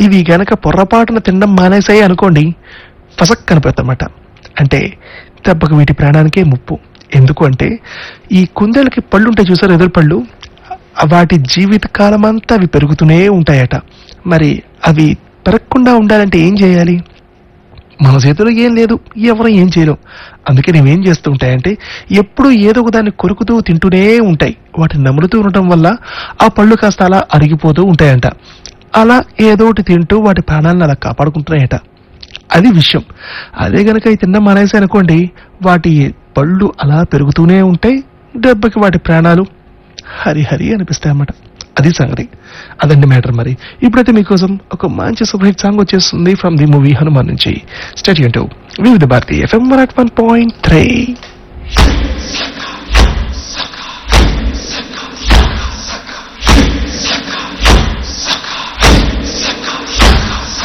ఇవి గనక పొర్రపాటున తినడం మానేసాయి అనుకోండి ఫసక్ కనిపెడతామట అంటే దెబ్బకు వీటి ప్రాణానికే ముప్పు ఎందుకు అంటే ఈ కుందేలకి పళ్ళు ఉంటాయి చూసారు ఎదురు పళ్ళు వాటి జీవిత కాలం అంతా అవి పెరుగుతూనే ఉంటాయట మరి అవి పెరగకుండా ఉండాలంటే ఏం చేయాలి మన చేతిలో ఏం లేదు ఎవరు ఏం చేయలేం అందుకే నేనేం చేస్తూ ఉంటాయంటే ఎప్పుడూ ఏదో ఒక దాన్ని కొరుకుతూ తింటూనే ఉంటాయి వాటిని నములుతూ ఉండటం వల్ల ఆ పళ్ళు కాస్త అలా అరిగిపోతూ ఉంటాయంట అలా ఏదో ఒకటి తింటూ వాటి ప్రాణాలను అలా కాపాడుకుంటున్నాయట అది విషయం అదే గనక ఈ తిన్న మానేసి అనుకోండి వాటి పళ్ళు అలా పెరుగుతూనే ఉంటాయి దెబ్బకి వాటి ప్రాణాలు హరి హరి అనిపిస్తాయి అన్నమాట అది సంగతి అదండి మ్యాటర్ మరి ఇప్పుడైతే మీకోసం ఒక మంచి సూపర్ హిట్ సాంగ్ వచ్చేస్తుంది ఫ్రమ్ ది మూవీ హనుమాన్ నుంచి state Vividh Bharati FM one point three